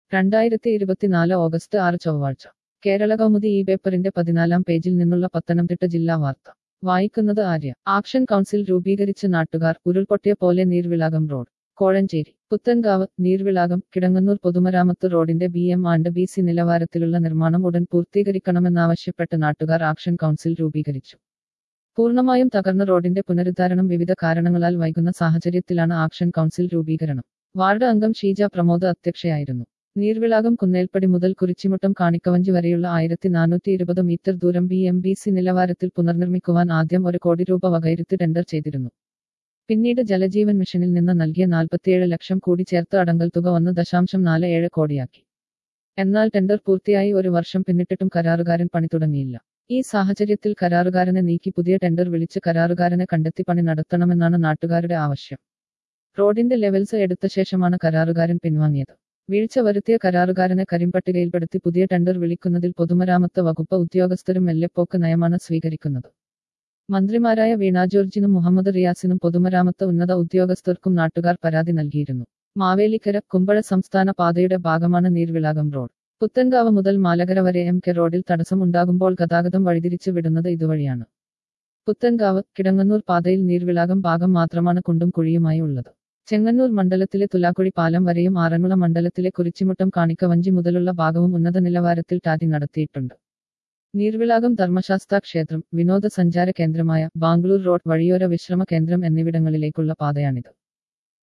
രണ്ടായിരത്തി ഇരുപത്തിനാല് ഓഗസ്റ്റ് ആറ് ചൊവ്വാഴ്ച കേരള കൗമുദി ഈ പേപ്പറിന്റെ പതിനാലാം പേജിൽ നിന്നുള്ള പത്തനംതിട്ട ജില്ലാ വാർത്ത വായിക്കുന്നത് ആര്യ ആക്ഷൻ കൗൺസിൽ രൂപീകരിച്ച നാട്ടുകാർ ഉരുൾപൊട്ടിയ പോലെ നീർവിളാകം റോഡ് കോഴഞ്ചേരി പുത്തൻകാവ് നീർവിളാകം കിടങ്ങന്നൂർ പൊതുമരാമത്ത് റോഡിന്റെ B M and B C നിലവാരത്തിലുള്ള നിർമ്മാണം ഉടൻ പൂർത്തീകരിക്കണമെന്നാവശ്യപ്പെട്ട് നാട്ടുകാർ ആക്ഷൻ കൗൺസിൽ രൂപീകരിച്ചു പൂർണ്ണമായും തകർന്ന റോഡിന്റെ പുനരുദ്ധാരണം വിവിധ കാരണങ്ങളാൽ വൈകുന്ന സാഹചര്യത്തിലാണ് ആക്ഷൻ കൗൺസിൽ രൂപീകരണം വാർഡ് അംഗം ഷീജ പ്രമോദ് അധ്യക്ഷയായിരുന്നു നീർവിളാകം കുന്നേൽപ്പടി മുതൽ കുരിച്ചിമുട്ടം കാണിക്കവഞ്ചി വരെയുള്ള ആയിരത്തി നാനൂറ്റി ഇരുപത് മീറ്റർ ദൂരം ബി എം ബി സി നിലവാരത്തിൽ പുനർനിർമ്മിക്കുവാൻ ആദ്യം ഒരു കോടി രൂപ വകയിരുത്തി ടെൻഡർ ചെയ്തിരുന്നു പിന്നീട് ജലജീവൻ മിഷനിൽ നിന്ന് നൽകിയ നാൽപ്പത്തിയേഴ് ലക്ഷം കൂടി ചേർത്ത് അടങ്കൽ തുക ഒന്ന് ദശാംശം നാല് ഏഴ് കോടിയാക്കി എന്നാൽ ടെൻഡർ പൂർത്തിയായി ഒരു വർഷം പിന്നിട്ടിട്ടും കരാറുകാരൻ പണി തുടങ്ങിയില്ല ഈ സാഹചര്യത്തിൽ കരാറുകാരനെ നീക്കി പുതിയ ടെൻഡർ വിളിച്ച് കരാറുകാരനെ കണ്ടെത്തി പണി നടത്തണമെന്നാണ് നാട്ടുകാരുടെ ആവശ്യം റോഡിന്റെ ലെവൽസ് എടുത്ത ശേഷമാണ് കരാറുകാരൻ പിൻവാങ്ങിയത് വീഴ്ച വരുത്തിയ കരാറുകാരനെ കരിമ്പട്ടികയിൽപ്പെടുത്തി പുതിയ ടെൻഡർ വിളിക്കുന്നതിൽ പൊതുമരാമത്ത് വകുപ്പ് ഉദ്യോഗസ്ഥരും മെല്ലെപ്പോക്ക് നയമാണ് സ്വീകരിക്കുന്നത് മന്ത്രിമാരായ വീണ ജോർജിനും മുഹമ്മദ് റിയാസിനും പൊതുമരാമത്ത് ഉന്നത ഉദ്യോഗസ്ഥർക്കും നാട്ടുകാർ പരാതി നൽകിയിരുന്നു മാവേലിക്കര കുമ്പഴ സംസ്ഥാന പാതയുടെ ഭാഗമാണ് നീർവിളാകം റോഡ് പുത്തൻകാവ് മുതൽ മാലകര വരെ എം കെ റോഡിൽ തടസ്സം ഉണ്ടാകുമ്പോൾ ഗതാഗതം വഴിതിരിച്ചു വിടുന്നത് ഇതുവഴിയാണ് പുത്തൻകാവ് കിടങ്ങന്നൂർ പാതയിൽ നീർവിളാകം ഭാഗം മാത്രമാണ് കുണ്ടും കുഴിയുമായി ഉള്ളത് ചെങ്ങന്നൂർ മണ്ഡലത്തിലെ തുലാക്കുഴി പാലം വരെയും ആറന്മുള മണ്ഡലത്തിലെ കുരിച്ചിമുട്ടം കാണിക്കവഞ്ചി മുതലുള്ള ഭാഗവും ഉന്നത നിലവാരത്തിൽ ടാറ്റി നടത്തിയിട്ടുണ്ട് നീർവിളാകം ധർമ്മശാസ്ത്ര ക്ഷേത്രം വിനോദസഞ്ചാര കേന്ദ്രമായ ബാംഗ്ലൂർ റോഡ് വഴിയോര വിശ്രമ കേന്ദ്രം എന്നിവിടങ്ങളിലേക്കുള്ള പാതയാണിത്